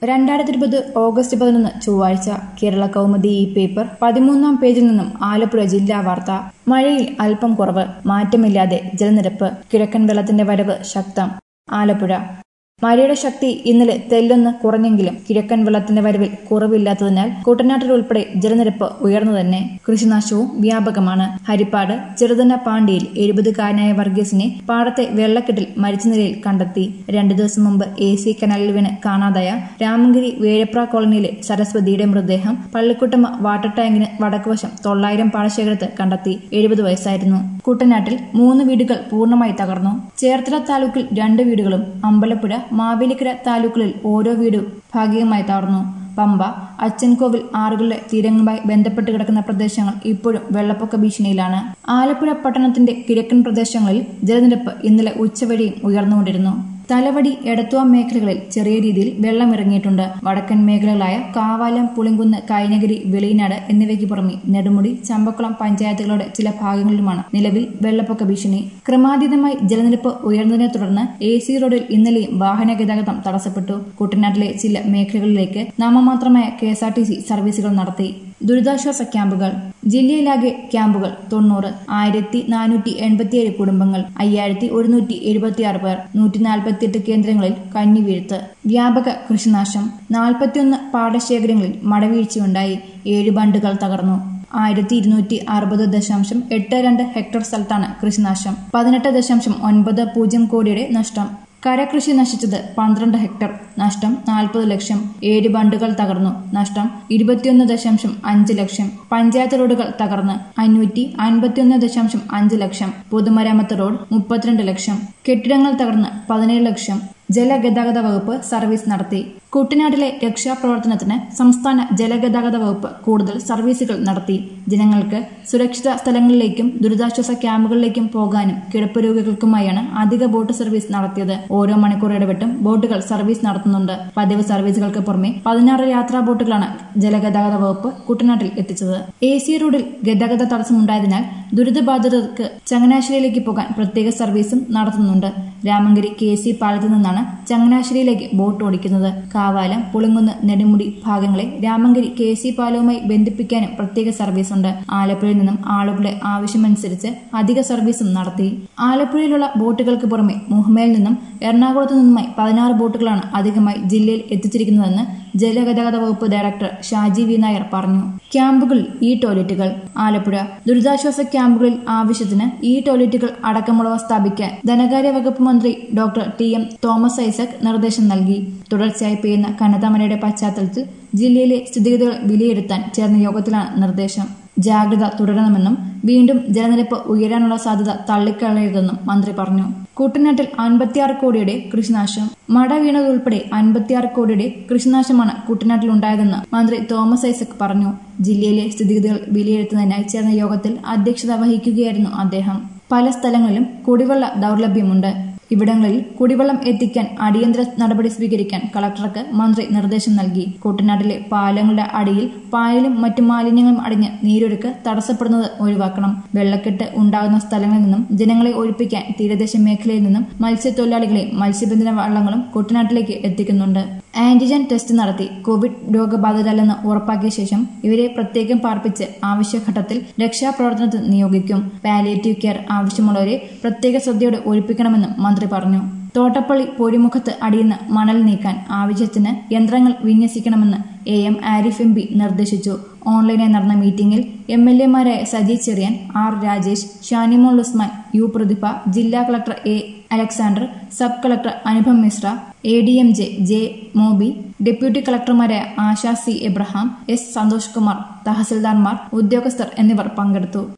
രണ്ടായിരത്തി ഇരുപത് ഓഗസ്റ്റ് പതിനൊന്ന് ചൊവ്വാഴ്ച കേരള കൗമുദി ഈ പേപ്പർ പതിമൂന്നാം പേജിൽ നിന്നും ആലപ്പുഴ ജില്ലാ വാർത്ത മഴയിൽ അല്പം കുറവ് മാറ്റമില്ലാതെ ജലനിരപ്പ് കിഴക്കൻ വെള്ളത്തിന്റെ വരവ് ശക്തം ആലപ്പുഴ മഴയുടെ ശക്തി ഇന്നലെ തെല്ലൊന്ന് കുറഞ്ഞെങ്കിലും കിഴക്കൻ വെള്ളത്തിന്റെ വരവിൽ കുറവില്ലാത്തതിനാൽ കുട്ടനാട്ടിൽ ഉൾപ്പെടെ ജലനിരപ്പ് ഉയർന്നു തന്നെ കൃഷിനാശവും വ്യാപകമാണ് ഹരിപ്പാട് ചെറുതന്ന പാണ്ടിയിൽ എഴുപതുകാരനായ വർഗീസിനെ പാടത്തെ വെള്ളക്കെട്ടിൽ മരിച്ച നിലയിൽ കണ്ടെത്തി രണ്ടു ദിവസം മുമ്പ് എ സി കനാലിൽ വീണ് കാണാതായ രാമങ്കിരി വേഴപ്ര കോളനിയിലെ സരസ്വതിയുടെ മൃതദേഹം പള്ളിക്കുട്ടമ്മ വാട്ടർ ടാങ്കിന് വടക്കുവശം തൊള്ളായിരം പാടശേഖരത്ത് കണ്ടെത്തി എഴുപത് വയസ്സായിരുന്നു കുട്ടനാട്ടിൽ മൂന്ന് വീടുകൾ പൂർണ്ണമായി തകർന്നു ചേർത്തല താലൂക്കിൽ രണ്ട് വീടുകളും അമ്പലപ്പുഴ മാവേലിക്കര താലൂക്കുകളിൽ ഓരോ വീടും ഭാഗികമായി തകർന്നു പമ്പ അച്ചൻകോവിൽ ആറുകളുടെ തീരങ്ങളുമായി ബന്ധപ്പെട്ട് കിടക്കുന്ന പ്രദേശങ്ങൾ ഇപ്പോഴും വെള്ളപ്പൊക്ക ഭീഷണിയിലാണ് ആലപ്പുഴ പട്ടണത്തിന്റെ കിഴക്കൻ പ്രദേശങ്ങളിൽ ജലനിരപ്പ് ഇന്നലെ ഉച്ചവരെയും ഉയർന്നുകൊണ്ടിരുന്നു തലവടി എടത്തുവ മേഖലകളിൽ ചെറിയ രീതിയിൽ വെള്ളം ഇറങ്ങിയിട്ടുണ്ട് വടക്കൻ മേഖലകളായ കാവാലം പുളിങ്കുന്ന് കൈനഗിരി വെളിയനാട് എന്നിവയ്ക്ക് പുറമെ നെടുമുടി ചമ്പക്കുളം പഞ്ചായത്തുകളുടെ ചില ഭാഗങ്ങളിലുമാണ് നിലവിൽ വെള്ളപ്പൊക്ക ഭീഷണി ക്രമാതീതമായി ജലനിരപ്പ് ഉയർന്നതിനെ തുടർന്ന് എ സി റോഡിൽ ഇന്നലെയും വാഹന ഗതാഗതം തടസ്സപ്പെട്ടു കുട്ടനാട്ടിലെ ചില മേഖലകളിലേക്ക് നാമമാത്രമായ K S R T C സർവീസുകൾ നടത്തി ദുരിതാശ്വാസ ക്യാമ്പുകൾ ജില്ലയിലാകെ ക്യാമ്പുകൾ തൊണ്ണൂറ് ആയിരത്തി നാനൂറ്റി എൺപത്തിയേഴ് കുടുംബങ്ങൾ അയ്യായിരത്തി ഒരുന്നൂറ്റി എഴുപത്തിയാറ് പേർ നൂറ്റി നാൽപ്പത്തിയെട്ട് കേന്ദ്രങ്ങളിൽ കഞ്ഞിവീഴ്ത്ത് വ്യാപക കൃഷിനാശം നാൽപ്പത്തിയൊന്ന് പാടശേഖരങ്ങളിൽ മടവീഴ്ചയുണ്ടായി ഏഴ് ബണ്ടുകൾ തകർന്നു ആയിരത്തി ഇരുന്നൂറ്റി അറുപത് ദശാംശം എട്ട് രണ്ട് ഹെക്ടർ സ്ഥലത്താണ് കൃഷിനാശം പതിനെട്ട് ദശാംശം ഒൻപത് പൂജ്യം കോടിയുടെ നഷ്ടം കരകൃഷി നശിച്ചത് പന്ത്രണ്ട് ഹെക്ടർ നഷ്ടം നാൽപ്പത് ലക്ഷം ഏഴ് ബണ്ടുകൾ തകർന്നു നഷ്ടം ഇരുപത്തിയൊന്ന് ദശാംശം അഞ്ച് ലക്ഷം പഞ്ചായത്ത് റോഡുകൾ തകർന്ന് അഞ്ഞൂറ്റി അൻപത്തിയൊന്ന് ദശാംശം അഞ്ച് ലക്ഷം പൊതുമരാമത്ത് റോഡ് മുപ്പത്തിരണ്ട് ലക്ഷം കെട്ടിടങ്ങൾ തകർന്ന് പതിനേഴ് ലക്ഷം ജലഗതാഗത വകുപ്പ് സർവീസ് നടത്തി കുട്ടനാട്ടിലെ രക്ഷാപ്രവർത്തനത്തിന് സംസ്ഥാന ജലഗതാഗത വകുപ്പ് കൂടുതൽ സർവീസുകൾ നടത്തി ജനങ്ങൾക്ക് സുരക്ഷിത സ്ഥലങ്ങളിലേക്കും ദുരിതാശ്വാസ ക്യാമ്പുകളിലേക്കും പോകാനും കിടപ്പ് രോഗികൾക്കുമായാണ് അധിക ബോട്ട് സർവീസ് നടത്തിയത് ഓരോ മണിക്കൂർ ഇടവിട്ടും ബോട്ടുകൾ സർവീസ് നടത്തുന്നുണ്ട് പതിവ് സർവീസുകൾക്ക് പുറമെ പതിനാറ് യാത്രാ ബോട്ടുകളാണ് ജലഗതാഗത വകുപ്പ് കുട്ടനാട്ടിൽ എത്തിച്ചത് എ സി റോഡിൽ ഗതാഗത തടസ്സമുണ്ടായതിനാൽ ദുരിതബാധിതർക്ക് ചങ്ങനാശ്ശേരിയിലേക്ക് പോകാൻ പ്രത്യേക സർവീസും നടത്തുന്നുണ്ട് രാമങ്കരി കെ സി പാലത്തു നിന്നാണ് ചങ്ങനാശ്ശേരിയിലേക്ക് ബോട്ട് ഓടിക്കുന്നത് കാവാലം പുളിങ്കുന്ന് നെടുമുടി ഭാഗങ്ങളെ രാമങ്കരി കെ സി പാലവുമായി ബന്ധിപ്പിക്കാനും പ്രത്യേക സർവീസുണ്ട് ആലപ്പുഴയിൽ നിന്നും ആളുകളുടെ ആവശ്യമനുസരിച്ച് അധിക സർവീസും നടത്തി ആലപ്പുഴയിലുള്ള ബോട്ടുകൾക്ക് പുറമെ മുഹമ്മയിൽ നിന്നും എറണാകുളത്തു നിന്നുമായി പതിനാറ് ബോട്ടുകളാണ് അധികമായി ജില്ലയിൽ എത്തിച്ചിരിക്കുന്നതെന്ന് ജലഗതാഗത വകുപ്പ് ഡയറക്ടർ ഷാജി വി നായർ പറഞ്ഞു ക്യാമ്പുകളിൽ ഈ ടോയ്ലറ്റുകൾ ആലപ്പുഴ ദുരിതാശ്വാസ ക്യാമ്പുകളിൽ ആവശ്യത്തിന് ഈ ടോയ്ലറ്റുകൾ അടക്കമുള്ളവ സ്ഥാപിക്കാൻ ധനകാര്യ വകുപ്പ് മന്ത്രി doctor T M Thomas Isaac നിർദ്ദേശം നൽകി തുടർച്ചയായി പെയ്യുന്ന കനത്ത മഴയുടെ പശ്ചാത്തലത്തിൽ ജില്ലയിലെ സ്ഥിതിഗതികൾ വിലയിരുത്താൻ ചേർന്ന യോഗത്തിലാണ് നിർദ്ദേശം ജാഗ്രത തുടരണമെന്നും വീണ്ടും ജലനിരപ്പ് ഉയരാനുള്ള സാധ്യത തള്ളിക്കളയരുതെന്നും മന്ത്രി പറഞ്ഞു കുട്ടനാട്ടിൽ അൻപത്തിയാറ് കോടിയുടെ കൃഷിനാശം മട വീണതുൾപ്പെടെ അൻപത്തിയാറ് കോടിയുടെ കൃഷിനാശമാണ് കുട്ടനാട്ടിലുണ്ടായതെന്ന് മന്ത്രി തോമസ് ഐസക് പറഞ്ഞു ജില്ലയിലെ സ്ഥിതിഗതികൾ വിലയിരുത്തുന്നതിനായി ചേർന്ന യോഗത്തിൽ അധ്യക്ഷത വഹിക്കുകയായിരുന്നു അദ്ദേഹം പല സ്ഥലങ്ങളിലും കുടിവെള്ള ദൗർലഭ്യമുണ്ട് ഇവിടങ്ങളിൽ കുടിവെള്ളം എത്തിക്കാൻ അടിയന്തര നടപടി സ്വീകരിക്കാൻ കളക്ടർക്ക് മന്ത്രി നിർദ്ദേശം നൽകി കുട്ടനാട്ടിലെ പാലങ്ങളുടെ അടിയിൽ പായലും മറ്റു മാലിന്യങ്ങളും അടിഞ്ഞ് നീരൊഴുക്ക് തടസ്സപ്പെടുന്നത് ഒഴിവാക്കണം വെള്ളക്കെട്ട് ഉണ്ടാകുന്ന സ്ഥലങ്ങളിൽ നിന്നും ജനങ്ങളെ ഒഴിപ്പിക്കാൻ തീരദേശ മേഖലയിൽ നിന്നും മത്സ്യത്തൊഴിലാളികളെയും മത്സ്യബന്ധന വള്ളങ്ങളും കുട്ടനാട്ടിലേക്ക് എത്തിക്കുന്നുണ്ട് ആന്റിജൻ ടെസ്റ്റ് നടത്തി കോവിഡ് രോഗബാധിതരല്ലെന്ന് ഉറപ്പാക്കിയ ശേഷം ഇവരെ പ്രത്യേകം പാർപ്പിച്ച് ആവശ്യഘട്ടത്തിൽ രക്ഷാപ്രവർത്തനത്തിൽ നിയോഗിക്കും പാലിയേറ്റീവ് കെയർ ആവശ്യമുള്ളവരെ പ്രത്യേക ശ്രദ്ധയോടെ ഒഴിപ്പിക്കണമെന്നും മന്ത്രി പറഞ്ഞു തോട്ടപ്പള്ളി പൊഴിമുഖത്ത് അടിയുന്ന മണൽ നീക്കാൻ ആവശ്യത്തിന് യന്ത്രങ്ങൾ വിന്യസിക്കണമെന്ന് A M Ariff M P നിർദ്ദേശിച്ചു ഓൺലൈനായി നടന്ന മീറ്റിംഗിൽ എം എൽ എമാരായ സജി ചെറിയാൻ ആർ രാജേഷ് ഷാനിമോൾ ഉസ്മാൻ യു പ്രതിഭ ജില്ലാ collector A Alexander sub collector Anupam Mishra A D M J J Moby deputy കളക്ടർമാരായ ആശാ സി എബ്രഹാം എസ് സന്തോഷ് കുമാർ തഹസിൽദാർമാർ ഉദ്യോഗസ്ഥർ എന്നിവർ പങ്കെടുത്തു